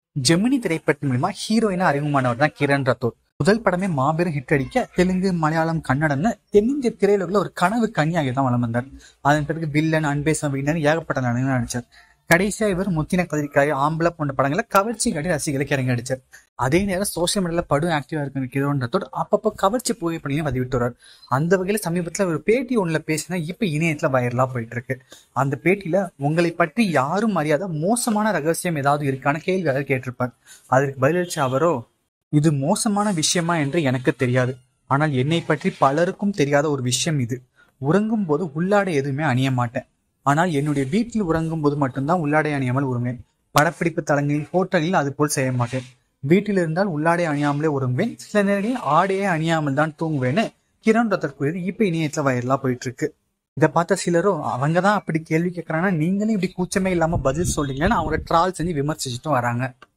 ஜெமினி திரைப்படத்தின் மூலமா ஹீரோயினா அறிமுகமானவர் தான் கிரண் ரத்தோர் முதல் படமே மாபெரும் ஹிட் அடிக்க தெலுங்கு மலையாளம் கன்னடம்னு தென்னிந்திய திரையுலகில் ஒரு கனவு கன்னியாக தான் வளம் வந்தார் அதன் பிறகு வில்லன் அன்பேசம் வில்லன் ஏகப்பட்ட நடனங்கள் நடிச்சார் கடைசியா இவர் முத்தின கதிரிக்காய் ஆம்பளை போன்ற படங்களை கவர்ச்சி காட்டி ரசிகளுக்கு இறங்கி அடிச்சார் அதே நேரம் சோசியல் மீடியால படு ஆக்டிவா இருக்கிற கிரோன்றதோடு அப்பப்போ கவர்ச்சி புகைப்படையும் பதிவிட்டு வர்றார் அந்த வகையில சமீபத்துல ஒரு பேட்டி ஒண்ணுல பேசினா இப்ப இணையத்துல வைரலா போயிட்டு இருக்கு அந்த பேட்டியில உங்களை பற்றி யாரும் அறியாத மோசமான ரகசியம் ஏதாவது இருக்கான கேள்வியாக கேட்டிருப்பார் அதற்கு பதிலளிச்ச அவரோ இது மோசமான விஷயமா என்று எனக்கு தெரியாது ஆனால் என்னை பற்றி பலருக்கும் தெரியாத ஒரு விஷயம் இது உறங்கும் போது உள்ளாடை எதுவுமே அணிய மாட்டேன் ஆனால் என்னுடைய வீட்டில் உறங்கும் போது மட்டும்தான் உள்ளாடை அணியாமல் உறங்குவேன் படப்பிடிப்பு தலங்களில் ஹோட்டலில் அது போல் செய்ய மாட்டேன் வீட்டில் இருந்தால் உள்ளாடை அணியாமலே உறங்குவேன் சில நேரங்களில் ஆடையே அணியாமல் தான் தூங்குவேன்னு கிரண் ரத்தர் கூறியது இப்ப இணையத்துல வைரலா போயிட்டு இருக்கு இதை பார்த்த சிலரும் அவங்க தான் அப்படி கேள்வி கேட்கறாங்கன்னா நீங்களும் இப்படி கூச்சமே இல்லாம பதில் சொல்றீங்கன்னு அவங்க ட்ரால் செஞ்சு விமர்சிச்சுட்டும் வராங்க